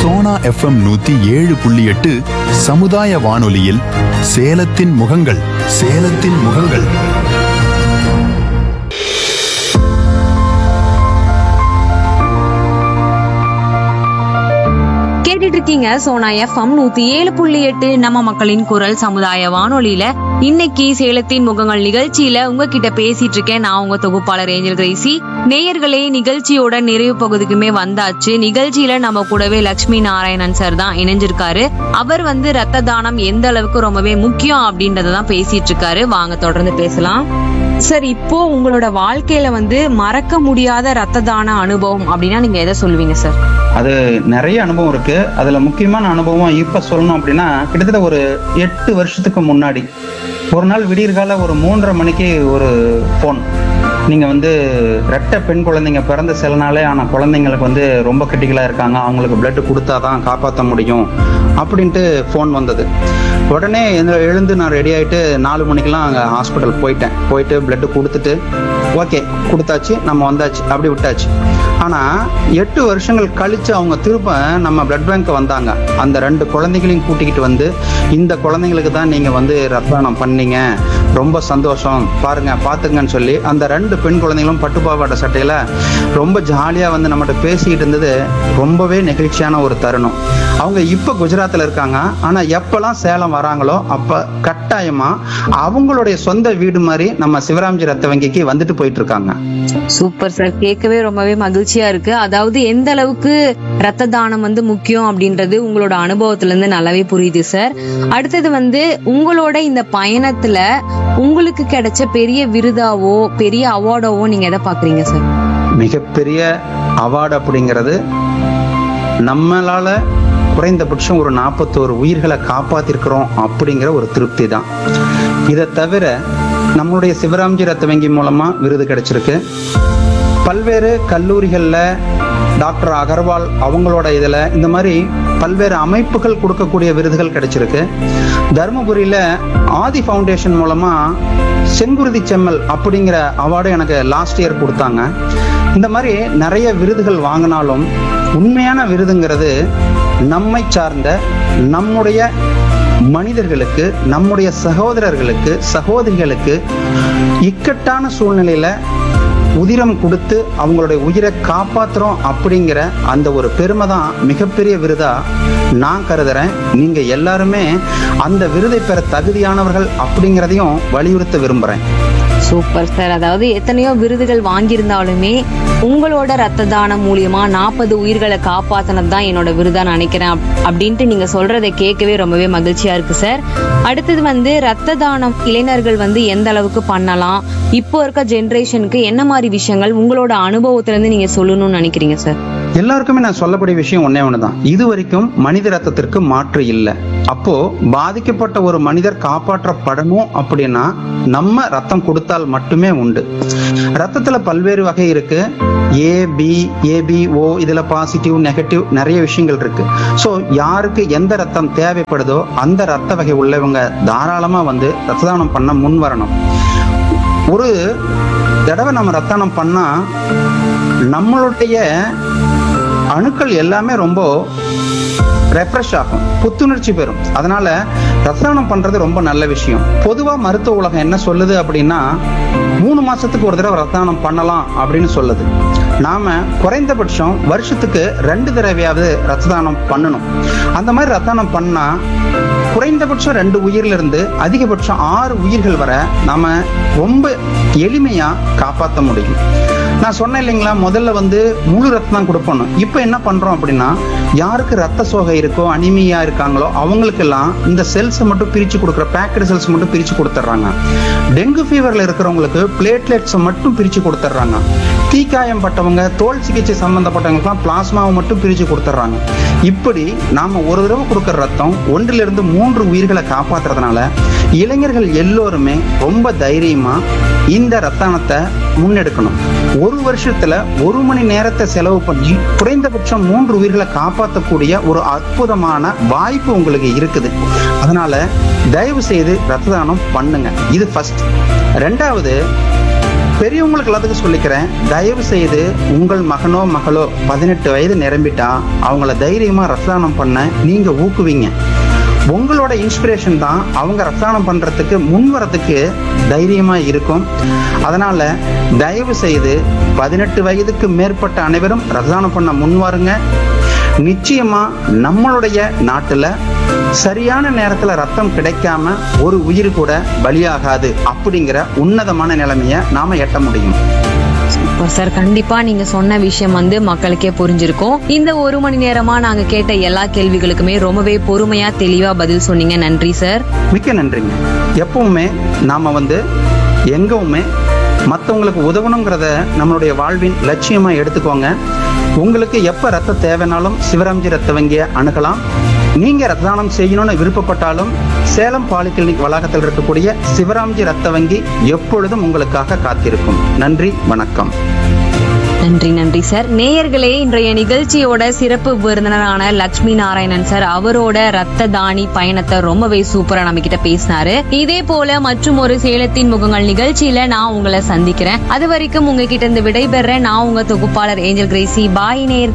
Sona FM நூத்தி ஏழு புள்ளி எட்டு சமுதாய வானொலியில் சேலத்தின் முகங்கள் சேலத்தின் முகங்கள் கேட்டுட்டு இருக்கீங்க சோனா எஃப்எம் நூத்தி ஏழு புள்ளி எட்டு நம்ம மக்களின் குரல் சமுதாய வானொலியில இன்னைக்கு சேலத்தின் முகங்கள் நிகழ்ச்சியில உங்ககிட்ட பேசிட்டு இருக்கேன் நான் உங்க தொகுப்பாளர் ஏஞ்சல் கிரேசி நேயர்களே நிகழ்ச்சியோட நிறைவு பகுதிக்குமே வந்தாச்சு நிகழ்ச்சியில நம்ம கூடவே லட்சுமி நாராயணன் சார் தான் இணைஞ்சிருக்காரு அவர் வந்து ரத்த தானம் எந்த அளவுக்கு ரொம்பவே முக்கியம் அப்படின்றத தான் பேசிட்டு இருக்காரு வாங்க தொடர்ந்து பேசலாம் சார் இப்போ உங்களோட வாழ்க்கையில வந்து மறக்க முடியாத ரத்த தான அனுபவம் அப்படின்னா நீங்க எதை சொல்லுவீங்க சார் அது நிறைய அனுபவம் இருக்கு அதுல முக்கியமான அனுபவம் இப்ப சொல்லணும் அப்படின்னா கிட்டத்தட்ட ஒரு எட்டு வருஷத்துக்கு முன்னாடி ஒரு நாள் விடியற்கால ஒரு மூன்றரை மணிக்கு ஒரு ஃபோன் நீங்க வந்து ரெட்டை பெண் குழந்தைங்க பிறந்த சில நாளே ஆன குழந்தைங்களுக்கு வந்து ரொம்ப கிரிட்டிக்கலா இருக்காங்க அவங்களுக்கு பிளட் கொடுத்தாதான் காப்பாற்ற முடியும் அப்படின்ட்டு ஃபோன் வந்தது உடனே எழுந்து- எழுந்து நான் ரெடி ஆயிட்டு நாலு மணிக்கெல்லாம் அங்கே ஹாஸ்பிட்டல் போயிட்டேன் போயிட்டு பிளட் கொடுத்துட்டு ஓகே கொடுத்தாச்சு நம்ம வந்தாச்சு அப்படி விட்டாச்சு ஆனா எட்டு வருஷங்கள் கழிச்சு அவங்க திரும்ப நம்ம பிளட் பேங்க் வந்தாங்க அந்த ரெண்டு குழந்தைகளையும் கூட்டிக்கிட்டு வந்து இந்த குழந்தைங்களுக்கு தான் நீங்க வந்து ரத்தானம் பண்ணீங்க ரொம்ப சந்தோஷம் பாருங்க பாத்துங்கன்னு சொல்லி அந்த ரெண்டு பெண் குழந்தைகளும் பட்டுப்பாவாட சட்டையில ரொம்ப ஜாலியா வந்து நம்மகிட்ட பேசிக்கிட்டு இருந்தது ரொம்பவே நெகிழ்ச்சியான ஒரு தருணம் அவங்க இப்ப குஜராத்ல இருக்காங்க ஆனா எப்பெல்லாம் சேலம் வராங்களோ அப்ப கட்டாயமா அவங்களுடைய சொந்த வீடு மாதிரி நம்ம சிவராம்ஜி ரத்த வங்கிக்கு வந்துட்டு போயிட்டு இருக்காங்க சூப்பர் சார் கேட்கவே ரொம்பவே மகிழ்ச்சியா இருக்கு அதாவது எந்த அளவுக்கு ரத்த தானம் வந்து முக்கியம் அப்படின்றது உங்களோட அனுபவத்துல இருந்து நல்லாவே புரியுது சார் அடுத்தது வந்து உங்களோட இந்த பயணத்துல உங்களுக்கு கிடைச்ச பெரிய விருதாவோ பெரிய அவார்டாவோ நீங்க எதை பாக்குறீங்க சார் மிகப்பெரிய அவார்டு அப்படிங்கிறது நம்மளால குறைந்தபட்சம் ஒரு நாற்பத்தோரு உயிர்களை காப்பாத்திருக்கிறோம் அப்படிங்கிற ஒரு திருப்தி தான் இதை தவிர நம்மளுடைய சிவராம்ஜி ரத்த வங்கி மூலமா விருது கிடைச்சிருக்கு பல்வேறு கல்லூரிகள்ல டாக்டர் அகர்வால் அவங்களோட இதுல இந்த மாதிரி பல்வேறு அமைப்புகள் கொடுக்கக்கூடிய விருதுகள் கிடைச்சிருக்கு தருமபுரியில ஆதி ஃபவுண்டேஷன் மூலமா செங்குருதி செம்மல் அப்படிங்கிற அவார்டு எனக்கு லாஸ்ட் இயர் கொடுத்தாங்க இந்த மாதிரி நிறைய விருதுகள் வாங்கினாலும் உண்மையான விருதுங்கிறது நம்மை சார்ந்த நம்முடைய மனிதர்களுக்கு நம்முடைய சகோதரர்களுக்கு சகோதரிகளுக்கு இக்கட்டான சூழ்நிலையில உதிரம் கொடுத்து அவங்களுடைய உயிரை காப்பாத்துறோம் அப்படிங்கிற அந்த ஒரு பெருமை தான் மிகப்பெரிய விருதா நான் கருதுறேன் நீங்க எல்லாருமே அந்த விருதை பெற தகுதியானவர்கள் அப்படிங்கிறதையும் வலியுறுத்த விரும்புறேன் சூப்பர் சார் அதாவது எத்தனையோ விருதுகள் வாங்கியிருந்தாலுமே உங்களோட ரத்த தானம் மூலியமா நாற்பது உயிர்களை காப்பாத்தினது தான் என்னோட விருதா நினைக்கிறேன் அப்- அப்படின்ட்டு நீங்க சொல்றதை கேட்கவே ரொம்பவே மகிழ்ச்சியா இருக்கு சார் அடுத்தது வந்து ரத்த தானம் இளைஞர்கள் வந்து எந்த அளவுக்கு பண்ணலாம் இப்போ இருக்க ஜெனரேஷனுக்கு என்ன மாதிரி விஷயங்கள் உங்களோட அனுபவத்துல இருந்து நீங்க சொல்லணும்னு நினைக்கிறீங்க சார் எல்லாருக்குமே நான் சொல்லக்கூடிய விஷயம் ஒண்ணே ஒண்ணுதான் இது வரைக்கும் மனித ரத்தத்திற்கு மாற்று இல்லை அப்போ பாதிக்கப்பட்ட ஒரு மனிதர் காப்பாற்றப்படணும் அப்படின்னா நம்ம ரத்தம் கொடுத்தால் மட்டுமே உண்டு ரத்தத்துல பல்வேறு வகை இருக்கு ஏ பி ஏபி ஓ இதுல பாசிட்டிவ் நெகட்டிவ் நிறைய விஷயங்கள் இருக்கு ஸோ யாருக்கு எந்த ரத்தம் தேவைப்படுதோ அந்த ரத்த வகை உள்ளவங்க தாராளமா வந்து ரத்த தானம் பண்ண முன் வரணும் ஒரு தடவை நம்ம ரத்தானம் பண்ணா நம்மளுடைய அணுக்கள் எல்லாமே ரொம்ப ரெஃப்ரெஷ் ஆகும் புத்துணர்ச்சி பெறும் அதனால ரசாயனம் பண்றது ரொம்ப நல்ல விஷயம் பொதுவா மருத்துவ உலகம் என்ன சொல்லுது அப்படின்னா மூணு மாசத்துக்கு ஒரு தடவை ரசாயனம் பண்ணலாம் அப்படின்னு சொல்லுது நாம குறைந்தபட்சம் வருஷத்துக்கு ரெண்டு தடவையாவது ரத்த தானம் பண்ணணும் அந்த மாதிரி ரத்த தானம் பண்ணா குறைந்தபட்சம் ரெண்டு உயிர்ல இருந்து அதிகபட்சம் ஆறு உயிர்கள் வரை நாம ரொம்ப எளிமையா காப்பாற்ற முடியும் நான் சொன்னேன் இல்லைங்களா முதல்ல வந்து முழு ரத்தம் தான் கொடுப்போம் இப்போ என்ன பண்றோம் அப்படின்னா யாருக்கு ரத்த சோகை இருக்கோ அனிமியா இருக்காங்களோ அவங்களுக்கெல்லாம் இந்த செல்ஸை மட்டும் பிரிச்சு கொடுக்குற பேக்கெட் செல்ஸ் மட்டும் பிரிச்சு கொடுத்துட்றாங்க டெங்கு ஃபீவர்ல இருக்கிறவங்களுக்கு பிளேட்லெட்ஸை மட்டும் பிரிச்சு கொடுத்துட்றாங்க தீக்காயம் பட்டவங்க தோல் சிகிச்சை சம்பந்தப்பட்டவங்களுக்குலாம் பிளாஸ்மாவை மட்டும் பிரிச்சு கொடுத்துட்றாங்க இப்படி நாம ஒரு தடவை கொடுக்குற ரத்தம் ஒன்றிலிருந்து இருந்து மூன்று உயிர்களை காப்பாத்துறதுனால இளைஞர்கள் எல்லோருமே ரொம்ப தைரியமா இந்த ரத்தானத்தை முன்னெடுக்கணும் ஒரு வருஷத்துல ஒரு மணி நேரத்தை செலவு பண்ணி குறைந்தபட்சம் மூன்று உயிர்களை காப்பாற்றக்கூடிய ஒரு அற்புதமான வாய்ப்பு உங்களுக்கு இருக்குது அதனால தயவு செய்து ரத்த தானம் பண்ணுங்க இது ஃபர்ஸ்ட் ரெண்டாவது பெரியவங்களுக்கு எல்லாத்துக்கும் சொல்லிக்கிறேன் தயவு செய்து உங்கள் மகனோ மகளோ பதினெட்டு வயது நிரம்பிட்டா அவங்கள தைரியமா ரசாயனம் பண்ண நீங்க ஊக்குவிங்க உங்களோட இன்ஸ்பிரேஷன் தான் அவங்க ரசாயனம் பண்றதுக்கு முன் வரதுக்கு தைரியமா இருக்கும் அதனால தயவு செய்து பதினெட்டு வயதுக்கு மேற்பட்ட அனைவரும் ரசாயனம் பண்ண முன் வாருங்க நிச்சயமா நம்மளுடைய நாட்டுல சரியான நேரத்துல ரத்தம் கிடைக்காம ஒரு உயிர் கூட பலியாகாது அப்படிங்கிற உன்னதமான நிலைமைய நாம எட்ட முடியும் சூப்பர் சார் கண்டிப்பா நீங்க சொன்ன விஷயம் வந்து மக்களுக்கே புரிஞ்சிருக்கும் இந்த ஒரு மணி நேரமா நாங்க கேட்ட எல்லா கேள்விகளுக்குமே ரொம்பவே பொறுமையா தெளிவா பதில் சொன்னீங்க நன்றி சார் மிக்க நன்றிங்க எப்பவுமே நாம வந்து எங்கவுமே மற்றவங்களுக்கு உதவணுங்கிறத நம்மளுடைய வாழ்வின் லட்சியமா எடுத்துக்கோங்க உங்களுக்கு எப்ப ரத்த தேவைனாலும் சிவராம்ஜி ரத்த வங்கியை அணுகலாம் நீங்க ரத்த தானம் செய்யணும்னு விருப்பப்பட்டாலும் சேலம் பாலிகிளினிக் வளாகத்தில் இருக்கக்கூடிய சிவராம்ஜி ரத்த வங்கி எப்பொழுதும் உங்களுக்காக காத்திருக்கும் நன்றி வணக்கம் நன்றி நன்றி சார் நேயர்களே இன்றைய நிகழ்ச்சியோட சிறப்பு விருந்தினரான லட்சுமி நாராயணன் சார் அவரோட ரத்த தானி பயணத்தை ரொம்பவே சூப்பரா நம்ம கிட்ட பேசினாரு இதே போல மற்றும் ஒரு சேலத்தின் முகங்கள் நிகழ்ச்சியில நான் உங்களை சந்திக்கிறேன் அது வரைக்கும் உங்ககிட்ட இருந்து விடைபெற நான் உங்க தொகுப்பாளர் ஏஞ்சல் கிரேசி பாய் நேயர்களே